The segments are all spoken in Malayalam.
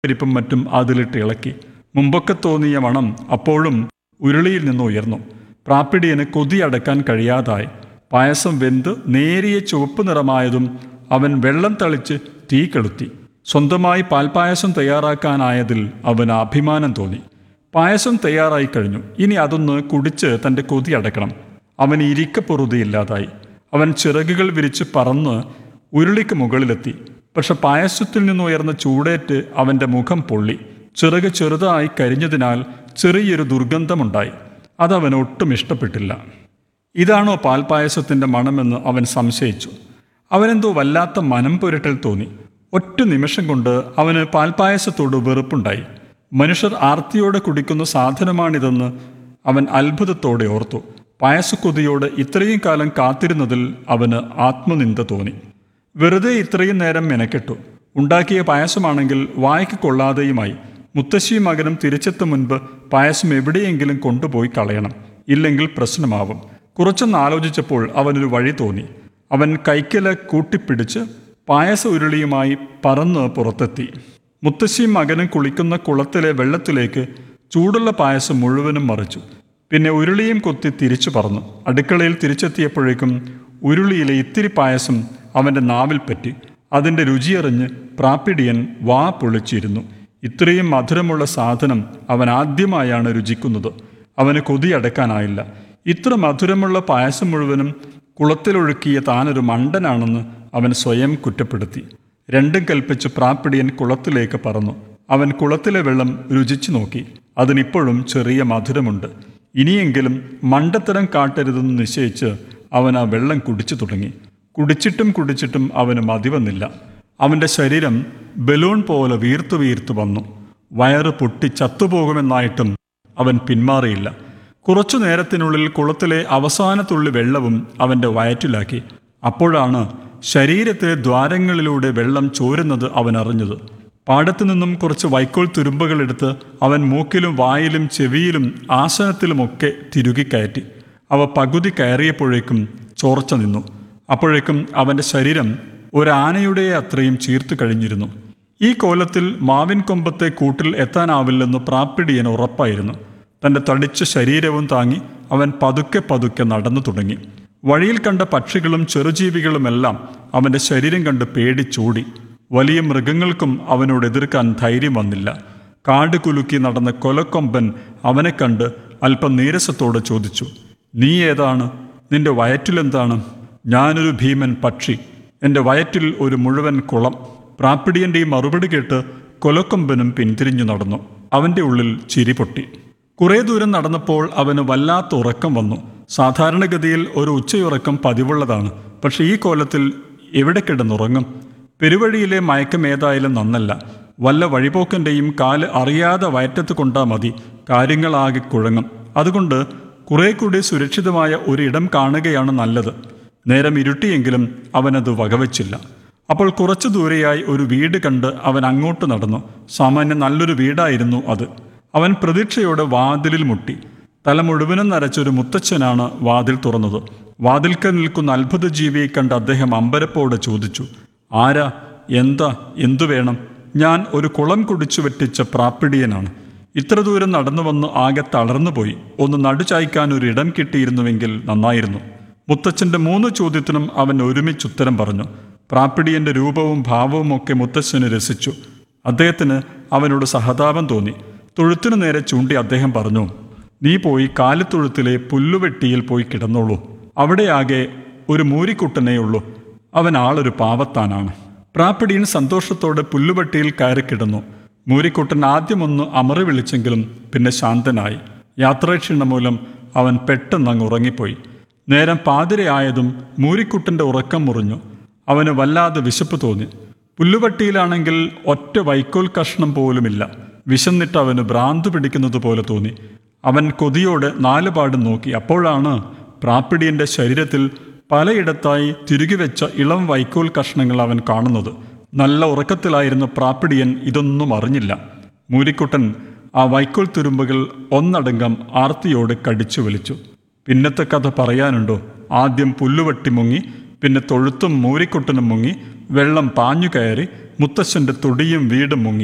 പരിപ്പും മറ്റും അതിലിട്ട് ഇളക്കി മുമ്പൊക്കെ തോന്നിയ മണം അപ്പോഴും ഉരുളിയിൽ നിന്ന് ഉയർന്നു പ്രാപ്പിടിയന് കൊതി അടക്കാൻ കഴിയാതായി പായസം വെന്ത് നേരിയ ചുവപ്പ് നിറമായതും അവൻ വെള്ളം തളിച്ച് തീ കെടുത്തി സ്വന്തമായി പാൽപ്പായസം തയ്യാറാക്കാനായതിൽ അവന് അഭിമാനം തോന്നി പായസം തയ്യാറായി കഴിഞ്ഞു ഇനി അതൊന്ന് കുടിച്ച് തൻ്റെ കൊതി അടക്കണം അവന് ഇരിക്കപ്പൊറുതിയില്ലാതായി അവൻ ചിറകുകൾ വിരിച്ച് പറന്ന് ഉരുളിക്ക് മുകളിലെത്തി പക്ഷെ പായസത്തിൽ നിന്ന് ഉയർന്ന ചൂടേറ്റ് അവൻ്റെ മുഖം പൊള്ളി ചിറക് ചെറുതായി കരിഞ്ഞതിനാൽ ചെറിയൊരു ദുർഗന്ധമുണ്ടായി അതവന് ഒട്ടും ഇഷ്ടപ്പെട്ടില്ല ഇതാണോ പാൽപ്പായസത്തിൻ്റെ മണമെന്ന് അവൻ സംശയിച്ചു അവനെന്തോ വല്ലാത്ത മനം പുരട്ടൽ തോന്നി ഒറ്റ നിമിഷം കൊണ്ട് അവന് പാൽപ്പായസത്തോട് വെറുപ്പുണ്ടായി മനുഷ്യർ ആർത്തിയോടെ കുടിക്കുന്ന സാധനമാണിതെന്ന് അവൻ അത്ഭുതത്തോടെ ഓർത്തു പായസക്കൊതിയോട് ഇത്രയും കാലം കാത്തിരുന്നതിൽ അവന് ആത്മനിന്ദ തോന്നി വെറുതെ ഇത്രയും നേരം മെനക്കെട്ടു ഉണ്ടാക്കിയ പായസമാണെങ്കിൽ വായ്ക്ക് കൊള്ളാതെയുമായി മുത്തശ്ശിയും മകനും തിരിച്ചെത്തും മുൻപ് പായസം എവിടെയെങ്കിലും കൊണ്ടുപോയി കളയണം ഇല്ലെങ്കിൽ പ്രശ്നമാവും കുറച്ചൊന്ന് ആലോചിച്ചപ്പോൾ അവനൊരു വഴി തോന്നി അവൻ കൈക്കല കൂട്ടിപ്പിടിച്ച് പായസ ഉരുളിയുമായി പറന്ന് പുറത്തെത്തി മുത്തശ്ശിയും മകനും കുളിക്കുന്ന കുളത്തിലെ വെള്ളത്തിലേക്ക് ചൂടുള്ള പായസം മുഴുവനും മറിച്ചു പിന്നെ ഉരുളിയും കൊത്തി തിരിച്ചു പറന്നു അടുക്കളയിൽ തിരിച്ചെത്തിയപ്പോഴേക്കും ഉരുളിയിലെ ഇത്തിരി പായസം അവൻ്റെ നാവിൽ പറ്റി അതിൻ്റെ രുചിയറിഞ്ഞ് പ്രാപ്പിടിയൻ വാ പൊളിച്ചിരുന്നു ഇത്രയും മധുരമുള്ള സാധനം അവൻ ആദ്യമായാണ് രുചിക്കുന്നത് അവന് കൊതിയടക്കാനായില്ല ഇത്ര മധുരമുള്ള പായസം മുഴുവനും കുളത്തിലൊഴുക്കിയ താനൊരു മണ്ടനാണെന്ന് അവൻ സ്വയം കുറ്റപ്പെടുത്തി രണ്ടും കൽപ്പിച്ച് പ്രാപ്പിടിയൻ കുളത്തിലേക്ക് പറന്നു അവൻ കുളത്തിലെ വെള്ളം രുചിച്ചു നോക്കി അതിനിപ്പോഴും ചെറിയ മധുരമുണ്ട് ഇനിയെങ്കിലും മണ്ടത്തരം കാട്ടരുതെന്ന് നിശ്ചയിച്ച് അവൻ ആ വെള്ളം കുടിച്ചു തുടങ്ങി കുടിച്ചിട്ടും കുടിച്ചിട്ടും അവന് മതി വന്നില്ല അവൻ്റെ ശരീരം ബലൂൺ പോലെ വീർത്തു വീർത്തു വന്നു വയറ് പൊട്ടി ചത്തുപോകുമെന്നായിട്ടും അവൻ പിന്മാറിയില്ല കുറച്ചു നേരത്തിനുള്ളിൽ കുളത്തിലെ അവസാന തുള്ളി വെള്ളവും അവൻ്റെ വയറ്റിലാക്കി അപ്പോഴാണ് ശരീരത്തിലെ ദ്വാരങ്ങളിലൂടെ വെള്ളം ചോരുന്നത് അവൻ അറിഞ്ഞത് പാടത്തു നിന്നും കുറച്ച് വൈക്കോൽ തുരുമ്പുകളെടുത്ത് അവൻ മൂക്കിലും വായിലും ചെവിയിലും ആസനത്തിലുമൊക്കെ തിരുകിക്കയറ്റി അവ പകുതി കയറിയപ്പോഴേക്കും ചോർച്ച നിന്നു അപ്പോഴേക്കും അവൻ്റെ ശരീരം ഒരാനയുടെ അത്രയും ചീർത്തു കഴിഞ്ഞിരുന്നു ഈ കോലത്തിൽ മാവിൻ കൊമ്പത്തെ കൂട്ടിൽ എത്താനാവില്ലെന്ന് പ്രാപ്പിടിയൻ ഉറപ്പായിരുന്നു തൻ്റെ തടിച്ച ശരീരവും താങ്ങി അവൻ പതുക്കെ പതുക്കെ നടന്നു തുടങ്ങി വഴിയിൽ കണ്ട പക്ഷികളും ചെറുജീവികളുമെല്ലാം അവൻ്റെ ശരീരം കണ്ട് പേടിച്ചോടി വലിയ മൃഗങ്ങൾക്കും അവനോട് എതിർക്കാൻ ധൈര്യം വന്നില്ല കാട് കുലുക്കി നടന്ന കൊലക്കൊമ്പൻ അവനെ കണ്ട് അല്പം നീരസത്തോടെ ചോദിച്ചു നീ ഏതാണ് നിന്റെ വയറ്റിലെന്താണ് ഞാനൊരു ഭീമൻ പക്ഷി എൻ്റെ വയറ്റിൽ ഒരു മുഴുവൻ കുളം പ്രാപ്പിടിയൻ്റെ ഈ മറുപടി കേട്ട് കൊലക്കൊമ്പനും പിന്തിരിഞ്ഞു നടന്നു അവൻ്റെ ഉള്ളിൽ ചിരി പൊട്ടി കുറേ ദൂരം നടന്നപ്പോൾ അവന് വല്ലാത്ത ഉറക്കം വന്നു സാധാരണഗതിയിൽ ഒരു ഉച്ചയുറക്കം പതിവുള്ളതാണ് പക്ഷേ ഈ കോലത്തിൽ എവിടെ കിടന്നുറങ്ങും പെരുവഴിയിലെ മയക്കം ഏതായാലും നന്നല്ല വല്ല വഴിപോക്കൻ്റെയും കാല് അറിയാതെ വയറ്റത്ത് കൊണ്ടാ മതി കാര്യങ്ങളാകെ കുഴങ്ങും അതുകൊണ്ട് കുറെ കൂടി സുരക്ഷിതമായ ഒരിടം കാണുകയാണ് നല്ലത് നേരം ഇരുട്ടിയെങ്കിലും അവനത് വകവച്ചില്ല അപ്പോൾ കുറച്ചു ദൂരെയായി ഒരു വീട് കണ്ട് അവൻ അങ്ങോട്ട് നടന്നു സാമാന്യം നല്ലൊരു വീടായിരുന്നു അത് അവൻ പ്രതീക്ഷയോടെ വാതിലിൽ മുട്ടി തല മുഴുവനും നരച്ചൊരു മുത്തച്ഛനാണ് വാതിൽ തുറന്നത് വാതിൽക്കൽ നിൽക്കുന്ന അത്ഭുത ജീവിയെ കണ്ട് അദ്ദേഹം അമ്പരപ്പോടെ ചോദിച്ചു ആരാ എന്താ എന്തു വേണം ഞാൻ ഒരു കുളം കുടിച്ചു വെട്ടിച്ച പ്രാപ്പിടിയനാണ് ഇത്ര ദൂരം നടന്നു വന്ന് ആകെ തളർന്നുപോയി ഒന്ന് നടുചായ്ക്കാൻ ഒരു ഇടം കിട്ടിയിരുന്നുവെങ്കിൽ നന്നായിരുന്നു മുത്തച്ഛൻ്റെ മൂന്ന് ചോദ്യത്തിനും അവൻ ഒരുമിച്ചുത്തരം പറഞ്ഞു പ്രാപ്പിടിയന്റെ രൂപവും ഭാവവും ഒക്കെ മുത്തച്ഛന് രസിച്ചു അദ്ദേഹത്തിന് അവനോട് സഹതാപം തോന്നി തൊഴുത്തിനു നേരെ ചൂണ്ടി അദ്ദേഹം പറഞ്ഞു നീ പോയി കാലിത്തൊഴുത്തിലെ പുല്ലുവെട്ടിയിൽ പോയി കിടന്നോളൂ അവിടെയാകെ ഒരു മൂരിക്കുട്ടനേ ഉള്ളൂ അവൻ ആളൊരു പാവത്താനാണ് പ്രാപ്പിടിയൻ സന്തോഷത്തോടെ പുല്ലുവെട്ടിയിൽ കയറി കിടന്നു മൂരിക്കുട്ടൻ ആദ്യമൊന്ന് അമറി വിളിച്ചെങ്കിലും പിന്നെ ശാന്തനായി യാത്രാക്ഷീണം മൂലം അവൻ പെട്ടെന്ന് അങ്ങ് ഉറങ്ങിപ്പോയി നേരം പാതിരയായതും മൂരിക്കുട്ടൻ്റെ ഉറക്കം മുറിഞ്ഞു അവന് വല്ലാതെ വിശപ്പ് തോന്നി പുല്ലുവട്ടിയിലാണെങ്കിൽ ഒറ്റ വൈക്കോൽ കഷ്ണം പോലുമില്ല വിശന്നിട്ട് അവന് ഭ്രാന്ത് പിടിക്കുന്നത് പോലെ തോന്നി അവൻ കൊതിയോടെ നാലുപാടും നോക്കി അപ്പോഴാണ് പ്രാപ്പിടിയന്റെ ശരീരത്തിൽ പലയിടത്തായി തിരുകി വെച്ച ഇളം വൈക്കോൽ കഷ്ണങ്ങൾ അവൻ കാണുന്നത് നല്ല ഉറക്കത്തിലായിരുന്ന പ്രാപ്പിടിയൻ ഇതൊന്നും അറിഞ്ഞില്ല മൂരിക്കുട്ടൻ ആ വൈക്കോൽ തുരുമ്പുകൾ ഒന്നടങ്കം ആർത്തിയോടെ കടിച്ചു വലിച്ചു പിന്നത്തെ കഥ പറയാനുണ്ടോ ആദ്യം പുല്ലുവട്ടി മുങ്ങി പിന്നെ തൊഴുത്തും മൂരിക്കുട്ടനും മുങ്ങി വെള്ളം പാഞ്ഞു കയറി മുത്തശ്ശന്റെ തൊടിയും വീടും മുങ്ങി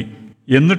എന്നിട്ട്